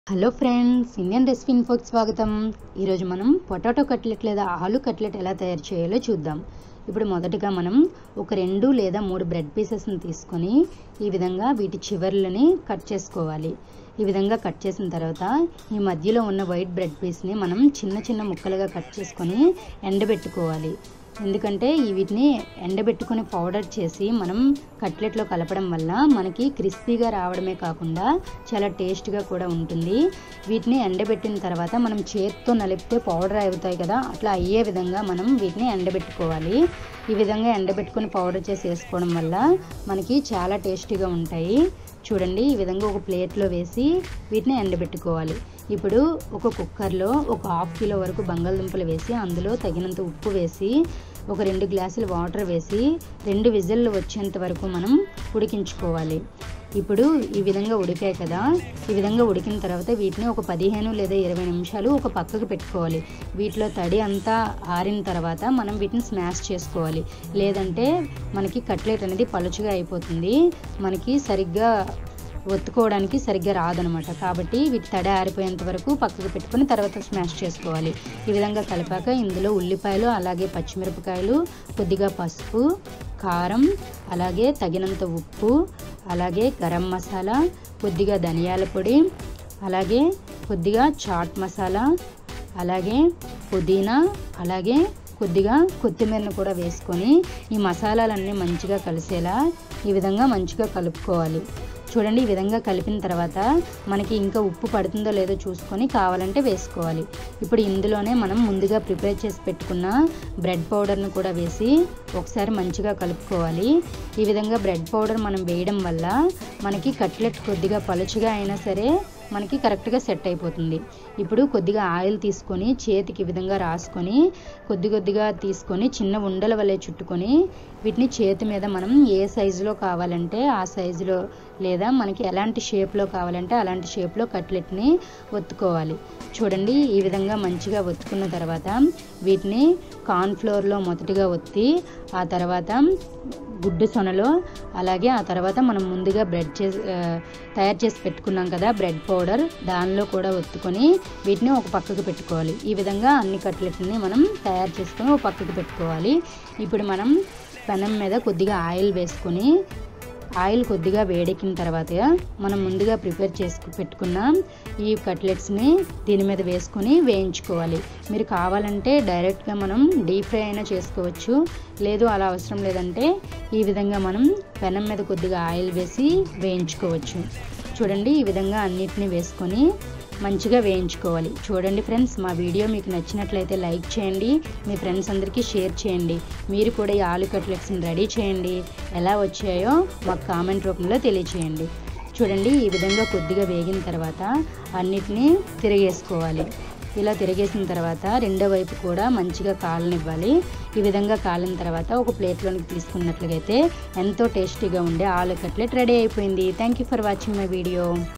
hello friends Indian recipe ఇన్ఫోకి స్వాగతం ఈరోజు మనం పొటాటో కట్లెట్ లేదా ఆలు కట్లెట్ ఎలా తయారు చేయాలో చూద్దాం ఇప్పుడు మొదటగా మనం ఒక రెండు లేదా మూడు బ్రెడ్ పీసెస్ని తీసుకొని ఈ విధంగా వీటి చివర్లని కట్ చేసుకోవాలి ఈ విధంగా కట్ చేసిన తర్వాత ఈ మధ్యలో ఉన్న వైట్ బ్రెడ్ పీస్ని మనం చిన్న చిన్న ముక్కలుగా కట్ చేసుకొని ఎండబెట్టుకోవాలి ఎందుకంటే ఈ వీటిని ఎండబెట్టుకొని పౌడర్ చేసి మనం కట్లెట్లో కలపడం వల్ల మనకి క్రిస్పీగా రావడమే కాకుండా చాలా టేస్ట్గా కూడా ఉంటుంది వీటిని ఎండబెట్టిన తర్వాత మనం చేతితో నలిపితే పౌడర్ అవుతాయి కదా అట్లా అయ్యే విధంగా మనం వీటిని ఎండబెట్టుకోవాలి ఈ విధంగా ఎండబెట్టుకొని పౌడర్ చేసి వేసుకోవడం వల్ల మనకి చాలా టేస్టీగా ఉంటాయి చూడండి ఈ విధంగా ఒక ప్లేట్లో వేసి వీటిని ఎండబెట్టుకోవాలి ఇప్పుడు ఒక కుక్కర్లో ఒక హాఫ్ కిలో వరకు బంగాళదుంపలు వేసి అందులో తగినంత ఉప్పు వేసి ఒక రెండు గ్లాసులు వాటర్ వేసి రెండు విజిల్లు వచ్చేంత వరకు మనం ఉడికించుకోవాలి ఇప్పుడు ఈ విధంగా ఉడికాయి కదా ఈ విధంగా ఉడికిన తర్వాత వీటిని ఒక పదిహేను లేదా ఇరవై నిమిషాలు ఒక పక్కకు పెట్టుకోవాలి వీటిలో తడి అంతా ఆరిన తర్వాత మనం వీటిని స్మాష్ చేసుకోవాలి లేదంటే మనకి కట్లెట్ అనేది పలుచుగా అయిపోతుంది మనకి సరిగ్గా ఒత్తుకోవడానికి సరిగ్గా రాదనమాట కాబట్టి వీటి తడి ఆరిపోయేంత వరకు పక్కకు పెట్టుకొని తర్వాత స్మాష్ చేసుకోవాలి ఈ విధంగా కలిపాక ఇందులో ఉల్లిపాయలు అలాగే పచ్చిమిరపకాయలు కొద్దిగా పసుపు కారం అలాగే తగినంత ఉప్పు అలాగే గరం మసాలా కొద్దిగా ధనియాల పొడి అలాగే కొద్దిగా చాట్ మసాలా అలాగే పుదీనా అలాగే కొద్దిగా కొత్తిమీరను కూడా వేసుకొని ఈ మసాలాలన్నీ మంచిగా కలిసేలా ఈ విధంగా మంచిగా కలుపుకోవాలి చూడండి ఈ విధంగా కలిపిన తర్వాత మనకి ఇంకా ఉప్పు పడుతుందో లేదో చూసుకొని కావాలంటే వేసుకోవాలి ఇప్పుడు ఇందులోనే మనం ముందుగా ప్రిపేర్ చేసి పెట్టుకున్న బ్రెడ్ పౌడర్ను కూడా వేసి ఒకసారి మంచిగా కలుపుకోవాలి ఈ విధంగా బ్రెడ్ పౌడర్ మనం వేయడం వల్ల మనకి కట్లెట్ కొద్దిగా పలుచగా అయినా సరే మనకి కరెక్ట్గా సెట్ అయిపోతుంది ఇప్పుడు కొద్దిగా ఆయిల్ తీసుకొని చేతికి ఈ విధంగా రాసుకొని కొద్ది కొద్దిగా తీసుకొని చిన్న ఉండల వలె చుట్టుకొని వీటిని చేతి మీద మనం ఏ సైజులో కావాలంటే ఆ సైజులో లేదా మనకి ఎలాంటి షేప్లో కావాలంటే అలాంటి షేప్లో కట్లెట్ని ఒత్తుకోవాలి చూడండి ఈ విధంగా మంచిగా ఒత్తుకున్న తర్వాత వీటిని కార్న్ఫ్లోర్లో మొదటిగా ఒత్తి ఆ తర్వాత గుడ్డు సొనలో అలాగే ఆ తర్వాత మనం ముందుగా బ్రెడ్ చేసి తయారు చేసి పెట్టుకున్నాం కదా బ్రెడ్ పౌడర్ దానిలో కూడా ఒత్తుకొని వీటిని ఒక పక్కకు పెట్టుకోవాలి ఈ విధంగా అన్ని కట్లెట్ని మనం తయారు చేసుకొని ఒక పక్కకు పెట్టుకోవాలి ఇప్పుడు మనం పెనం మీద కొద్దిగా ఆయిల్ వేసుకొని ఆయిల్ కొద్దిగా వేడెక్కిన తర్వాత మనం ముందుగా ప్రిపేర్ చేసుకు పెట్టుకున్న ఈ కట్లెట్స్ని దీని మీద వేసుకొని వేయించుకోవాలి మీరు కావాలంటే డైరెక్ట్గా మనం డీప్ ఫ్రై అయినా చేసుకోవచ్చు లేదు అలా అవసరం లేదంటే ఈ విధంగా మనం పెనం మీద కొద్దిగా ఆయిల్ వేసి వేయించుకోవచ్చు చూడండి ఈ విధంగా అన్నిటిని వేసుకొని మంచిగా వేయించుకోవాలి చూడండి ఫ్రెండ్స్ మా వీడియో మీకు నచ్చినట్లయితే లైక్ చేయండి మీ ఫ్రెండ్స్ అందరికీ షేర్ చేయండి మీరు కూడా ఈ ఆలు కట్లెట్స్ని రెడీ చేయండి ఎలా వచ్చాయో మాకు కామెంట్ రూపంలో తెలియచేయండి చూడండి ఈ విధంగా కొద్దిగా వేగిన తర్వాత అన్నిటినీ తిరిగేసుకోవాలి ఇలా తిరిగేసిన తర్వాత రెండో వైపు కూడా మంచిగా కాలనివ్వాలి ఈ విధంగా కాలిన తర్వాత ఒక ప్లేట్లోనికి తీసుకున్నట్లయితే ఎంతో టేస్టీగా ఉండే ఆలు కట్లెట్ రెడీ అయిపోయింది thank you for watching my video